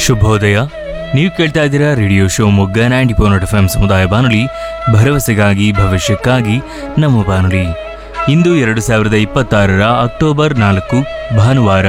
ಶುಭೋದಯ ನೀವು ಕೇಳ್ತಾ ಇದ್ದೀರಾ radio Shivamogga ninety four F M ಸಮುದಾಯ ಬಾನುಲಿ ಭರವಸೆಗಾಗಿ ಭವಿಷ್ಯಕ್ಕಾಗಿ ನಮ್ಮ ಬಾನುಲಿ ಇಂದು ಎರಡು ಸಾವಿರದ ಇಪ್ಪತ್ತಾರರ ಅಕ್ಟೋಬರ್ ನಾಲ್ಕು ಭಾನುವಾರ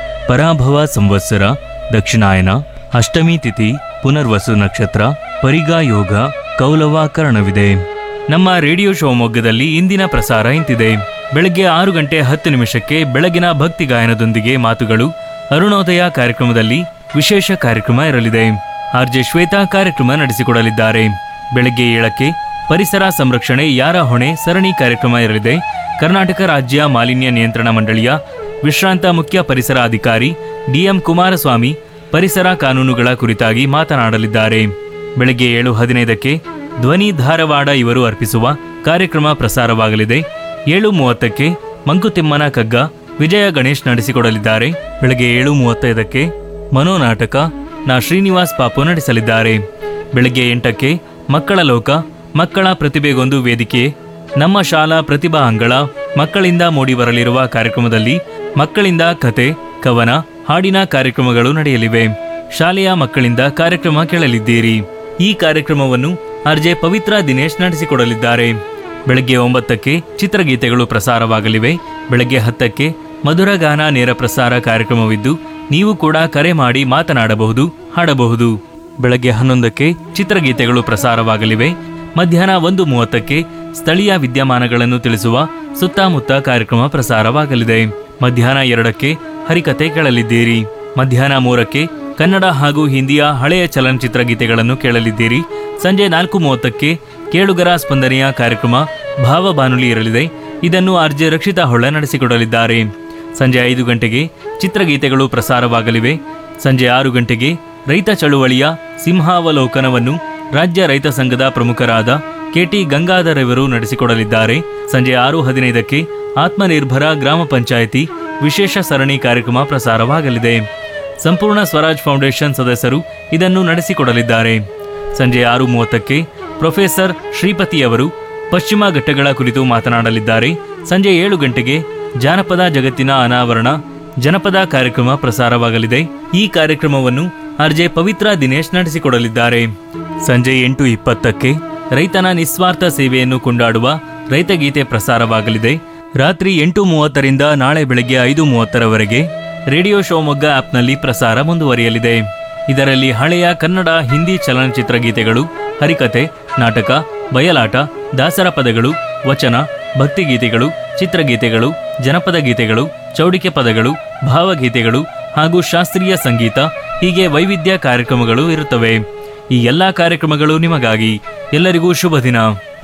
ಪರಾಭವ ಸಂವತ್ಸರ ದಕ್ಷಿಣಾಯನ ಅಷ್ಟಮಿ ತಿಥಿ ಪುನರ್ವಸು ನಕ್ಷತ್ರ ಪರಿಗಾ ಯೋಗ ಕೌಲವ ಕರಣವಿದೆ ನಮ್ಮ ರೇಡಿಯೋ ಶಿವಮೊಗ್ಗದಲ್ಲಿ ಇಂದಿನ ಪ್ರಸಾರ ಇಂತಿದೆ ಬೆಳಗ್ಗೆ ಆರು ಗಂಟೆ ಹತ್ತು ನಿಮಿಷಕ್ಕೆ ಬೆಳಗಿನ ಭಕ್ತಿ ಗಾಯನದೊಂದಿಗೆ ಮಾತುಗಳು ಅರುಣೋದಯ ಕಾರ್ಯಕ್ರಮದಲ್ಲಿ ವಿಶೇಷ ಕಾರ್ಯಕ್ರಮ ಇರಲಿದೆ ಆರ್ಜೆ ಶ್ವೇತಾ ಕಾರ್ಯಕ್ರಮ ನಡೆಸಿಕೊಡಲಿದ್ದಾರೆ ಬೆಳಗ್ಗೆ ಏಳಕ್ಕೆ ಪರಿಸರ ಸಂರಕ್ಷಣೆ ಯಾರ ಹೊಣೆ ಸರಣಿ ಕಾರ್ಯಕ್ರಮ ಇರಲಿದೆ ಕರ್ನಾಟಕ ರಾಜ್ಯ ಮಾಲಿನ್ಯ ನಿಯಂತ್ರಣ ಮಂಡಳಿಯ ವಿಶ್ರಾಂತ ಮುಖ್ಯ ಪರಿಸರ ಅಧಿಕಾರಿ ಡಿಎಂ ಕುಮಾರಸ್ವಾಮಿ ಪರಿಸರ ಕಾನೂನುಗಳ ಕುರಿತಾಗಿ ಮಾತನಾಡಲಿದ್ದಾರೆ ಬೆಳಗ್ಗೆ ಏಳು ಹದಿನೈದಕ್ಕೆ ಧ್ವನಿ ಧಾರವಾಡ ಇವರು ಅರ್ಪಿಸುವ ಕಾರ್ಯಕ್ರಮ ಪ್ರಸಾರವಾಗಲಿದೆ ಏಳು ಮೂವತ್ತಕ್ಕೆ ಮಂಕುತಿಮ್ಮನ ಕಗ್ಗ ವಿಜಯ ಗಣೇಶ್ ನಡೆಸಿಕೊಡಲಿದ್ದಾರೆ ಬೆಳಗ್ಗೆ ಏಳು ಮೂವತ್ತೈದಕ್ಕೆ ಮನೋನಾಟಕ ನಾ ಶ್ರೀನಿವಾಸ್ ಪಾಪು ನಡೆಸಲಿದ್ದಾರೆ ಬೆಳಗ್ಗೆ ಎಂಟಕ್ಕೆ ಮಕ್ಕಳ ಲೋಕ ಮಕ್ಕಳ ಪ್ರತಿಭೆಗೊಂದು ವೇದಿಕೆ ನಮ್ಮ ಶಾಲಾ ಪ್ರತಿಭಾ ಅಂಗಳ ಮಕ್ಕಳಿಂದ ಮೂಡಿಬರಲಿರುವ ಕಾರ್ಯಕ್ರಮದಲ್ಲಿ ಮಕ್ಕಳಿಂದ ಕತೆ ಕವನ ಹಾಡಿನ ಕಾರ್ಯಕ್ರಮಗಳು ನಡೆಯಲಿವೆ ಶಾಲೆಯ ಮಕ್ಕಳಿಂದ ಕಾರ್ಯಕ್ರಮ ಕೇಳಲಿದ್ದೀರಿ ಈ ಕಾರ್ಯಕ್ರಮವನ್ನು ಆರ್ಜೆ ಪವಿತ್ರ ದಿನೇಶ್ ನಡೆಸಿಕೊಡಲಿದ್ದಾರೆ ಬೆಳಗ್ಗೆ ಒಂಬತ್ತಕ್ಕೆ ಚಿತ್ರಗೀತೆಗಳು ಪ್ರಸಾರವಾಗಲಿವೆ ಬೆಳಗ್ಗೆ ಹತ್ತಕ್ಕೆ ಮಧುರಗಾನ ನೇರ ಪ್ರಸಾರ ಕಾರ್ಯಕ್ರಮವಿದ್ದು ನೀವು ಕೂಡ ಕರೆ ಮಾಡಿ ಮಾತನಾಡಬಹುದು ಹಾಡಬಹುದು ಬೆಳಗ್ಗೆ ಹನ್ನೊಂದಕ್ಕೆ ಚಿತ್ರಗೀತೆಗಳು ಪ್ರಸಾರವಾಗಲಿವೆ ಮಧ್ಯಾಹ್ನ ಒಂದು ಮೂವತ್ತಕ್ಕೆ ಸ್ಥಳೀಯ ವಿದ್ಯಮಾನಗಳನ್ನು ತಿಳಿಸುವ ಸುತ್ತಮುತ್ತ ಕಾರ್ಯಕ್ರಮ ಪ್ರಸಾರವಾಗಲಿದೆ ಮಧ್ಯಾಹ್ನ ಎರಡಕ್ಕೆ ಹರಿಕತೆ ಕೇಳಲಿದ್ದೀರಿ ಮಧ್ಯಾಹ್ನ ಮೂರಕ್ಕೆ ಕನ್ನಡ ಹಾಗೂ ಹಿಂದಿಯ ಹಳೆಯ ಚಲನಚಿತ್ರ ಗೀತೆಗಳನ್ನು ಕೇಳಲಿದ್ದೀರಿ ಸಂಜೆ ನಾಲ್ಕು ಮೂವತ್ತಕ್ಕೆ ಕೇಳುಗರ ಸ್ಪಂದನೆಯ ಕಾರ್ಯಕ್ರಮ ಭಾವ ಬಾನುಲಿ ಇರಲಿದೆ ಇದನ್ನು ಆರ್ಜೆ ರಕ್ಷಿತಾ ಹೊಳ್ಳ ನಡೆಸಿಕೊಡಲಿದ್ದಾರೆ ಸಂಜೆ ಐದು ಗಂಟೆಗೆ ಚಿತ್ರಗೀತೆಗಳು ಪ್ರಸಾರವಾಗಲಿವೆ ಸಂಜೆ ಆರು ಗಂಟೆಗೆ ರೈತ ಚಳುವಳಿಯ ಸಿಂಹಾವಲೋಕನವನ್ನು ರಾಜ್ಯ ರೈತ ಸಂಘದ ಪ್ರಮುಖರಾದ ಕೆಟಿ ಗಂಗಾಧರ್ ಇವರು ನಡೆಸಿಕೊಡಲಿದ್ದಾರೆ ಸಂಜೆ ಆರು ಹದಿನೈದಕ್ಕೆ ಆತ್ಮನಿರ್ಭರ ಗ್ರಾಮ ಪಂಚಾಯಿತಿ ವಿಶೇಷ ಸರಣಿ ಕಾರ್ಯಕ್ರಮ ಪ್ರಸಾರವಾಗಲಿದೆ ಸಂಪೂರ್ಣ ಸ್ವರಾಜ್ ಫೌಂಡೇಶನ್ ಸದಸ್ಯರು ಇದನ್ನು ನಡೆಸಿಕೊಡಲಿದ್ದಾರೆ ಸಂಜೆ ಆರು ಮೂವತ್ತಕ್ಕೆ ಪ್ರೊಫೆಸರ್ ಶ್ರೀಪತಿ ಅವರು ಪಶ್ಚಿಮ ಘಟ್ಟಗಳ ಕುರಿತು ಮಾತನಾಡಲಿದ್ದಾರೆ ಸಂಜೆ ಏಳು ಗಂಟೆಗೆ ಜಾನಪದ ಜಗತ್ತಿನ ಅನಾವರಣ ಜನಪದ ಕಾರ್ಯಕ್ರಮ ಪ್ರಸಾರವಾಗಲಿದೆ ಈ ಕಾರ್ಯಕ್ರಮವನ್ನು ಆರ್ಜೆ ಪವಿತ್ರ ದಿನೇಶ್ ನಡೆಸಿಕೊಡಲಿದ್ದಾರೆ ಸಂಜೆ ಎಂಟು ಇಪ್ಪತ್ತಕ್ಕೆ ರೈತನ ನಿಸ್ವಾರ್ಥ ಸೇವೆಯನ್ನು ಕೊಂಡಾಡುವ ರೈತಗೀತೆ ಪ್ರಸಾರವಾಗಲಿದೆ ರಾತ್ರಿ ಎಂಟು ಮೂವತ್ತರಿಂದ ನಾಳೆ ಬೆಳಗ್ಗೆ ಐದು ಮೂವತ್ತರವರೆಗೆ ರೇಡಿಯೋ ಶಿವಮೊಗ್ಗ ಆಪ್ನಲ್ಲಿ ಪ್ರಸಾರ ಮುಂದುವರಿಯಲಿದೆ ಇದರಲ್ಲಿ ಹಳೆಯ ಕನ್ನಡ ಹಿಂದಿ ಚಲನಚಿತ್ರ ಗೀತೆಗಳು ಹರಿಕತೆ ನಾಟಕ ಬಯಲಾಟ ದಾಸರ ಪದಗಳು ವಚನ ಭಕ್ತಿಗೀತೆಗಳು ಚಿತ್ರಗೀತೆಗಳು ಜನಪದ ಗೀತೆಗಳು ಚೌಡಿಕೆ ಪದಗಳು ಭಾವಗೀತೆಗಳು ಹಾಗೂ ಶಾಸ್ತ್ರೀಯ ಸಂಗೀತ ಹೀಗೆ ವೈವಿಧ್ಯ ಕಾರ್ಯಕ್ರಮಗಳು ಇರುತ್ತವೆ ಈ ಎಲ್ಲಾ ಕಾರ್ಯಕ್ರಮಗಳು ನಿಮಗಾಗಿ ಎಲ್ಲರಿಗೂ ಶುಭ ದಿನ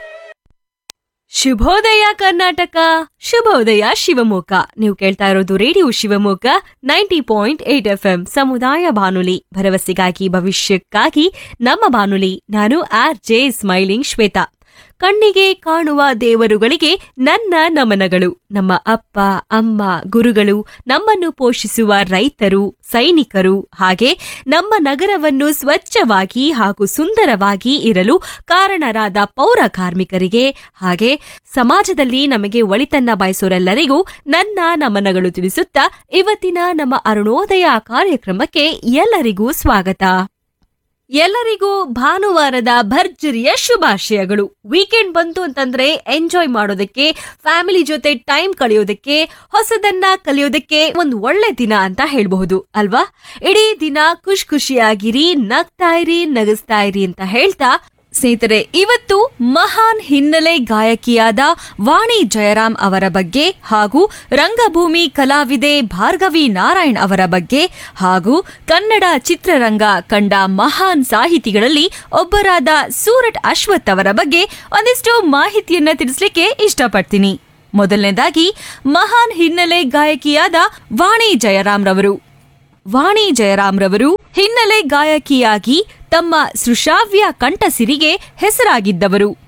ಶುಭೋದಯ ಕರ್ನಾಟಕ ಶುಭೋದಯ ಶಿವಮೊಗ್ಗ ನೀವು ಕೇಳ್ತಾ ಇರೋದು radio Shivamogga ninety point eight F M ಸಮುದಾಯ ಬಾನುಲಿ ಭರವಸೆಗಾಗಿ ಭವಿಷ್ಯಕ್ಕಾಗಿ ನಮ್ಮ ಬಾನುಲಿ ನಾನು ಆರ್ ಜೆ ಸ್ಮೈಲಿಂಗ್ ಶ್ವೇತಾ ಕಣ್ಣಿಗೆ ಕಾಣುವ ದೇವರುಗಳಿಗೆ ನನ್ನ ನಮನಗಳು ನಮ್ಮ ಅಪ್ಪ ಅಮ್ಮ ಗುರುಗಳು ನಮ್ಮನ್ನು ಪೋಷಿಸುವ ರೈತರು ಸೈನಿಕರು ಹಾಗೆ ನಮ್ಮ ನಗರವನ್ನು ಸ್ವಚ್ಛವಾಗಿ ಹಾಗೂ ಸುಂದರವಾಗಿ ಇರಲು ಕಾರಣರಾದ ಪೌರ ಕಾರ್ಮಿಕರಿಗೆ ಹಾಗೆ ಸಮಾಜದಲ್ಲಿ ನಮಗೆ ಒಳಿತನ್ನ ಬಯಸೋರೆಲ್ಲರಿಗೂ ನನ್ನ ನಮನಗಳು ತಿಳಿಸುತ್ತಾ ಇವತ್ತಿನ ನಮ್ಮ ಅರುಣೋದಯ ಕಾರ್ಯಕ್ರಮಕ್ಕೆ ಎಲ್ಲರಿಗೂ ಸ್ವಾಗತ ಎಲ್ಲರಿಗೂ ಭಾನುವಾರದ ಭರ್ಜರಿಯ ಶುಭಾಶಯಗಳು ವೀಕೆಂಡ್ ಬಂತು ಅಂತಂದ್ರೆ ಎಂಜಾಯ್ ಮಾಡೋದಕ್ಕೆ ಫ್ಯಾಮಿಲಿ ಜೊತೆ ಟೈಮ್ ಕಳೆಯೋದಕ್ಕೆ ಹೊಸದನ್ನ ಕಲಿಯೋದಕ್ಕೆ ಒಂದು ಒಳ್ಳೆ ದಿನ ಅಂತ ಹೇಳ್ಬಹುದು ಅಲ್ವಾ ಇಡೀ ದಿನ ಖುಷ್ ಖುಷಿಯಾಗಿರಿ ನಗ್ತಾ ಇರಿ ನಗಿಸ್ತಾ ಇರಿ ಅಂತ ಹೇಳ್ತಾ ಸ್ನೇಹಿತರೆ ಇವತ್ತು ಮಹಾನ್ ಹಿನ್ನೆಲೆ ಗಾಯಕಿಯಾದ ವಾಣಿ ಜಯರಾಮ್ ಅವರ ಬಗ್ಗೆ ಹಾಗೂ ರಂಗಭೂಮಿ ಕಲಾವಿದೆ ಭಾರ್ಗವಿ ನಾರಾಯಣ್ ಅವರ ಬಗ್ಗೆ ಹಾಗೂ ಕನ್ನಡ ಚಿತ್ರರಂಗ ಕಂಡ ಮಹಾನ್ ಸಾಹಿತಿಗಳಲ್ಲಿ ಒಬ್ಬರಾದ ಸೂರಟ್ ಅಶ್ವಥ್ ಅವರ ಬಗ್ಗೆ ಒಂದಿಷ್ಟು ಮಾಹಿತಿಯನ್ನ ತಿಳಿಸ್ಲಿಕ್ಕೆ ಇಷ್ಟಪಡ್ತೀನಿ ಮೊದಲನೇದಾಗಿ ಮಹಾನ್ ಹಿನ್ನೆಲೆ ಗಾಯಕಿಯಾದ ವಾಣಿ ಜಯರಾಮ್ ರವರು ವಾಣಿ ಜಯರಾಮ್ ರವರು ಹಿನ್ನೆಲೆ ಗಾಯಕಿಯಾಗಿ ತಮ್ಮ ಸುಶ್ರಾವ್ಯ ಕಂಠಸಿರಿಗೆ ಹೆಸರಾಗಿದ್ದವರು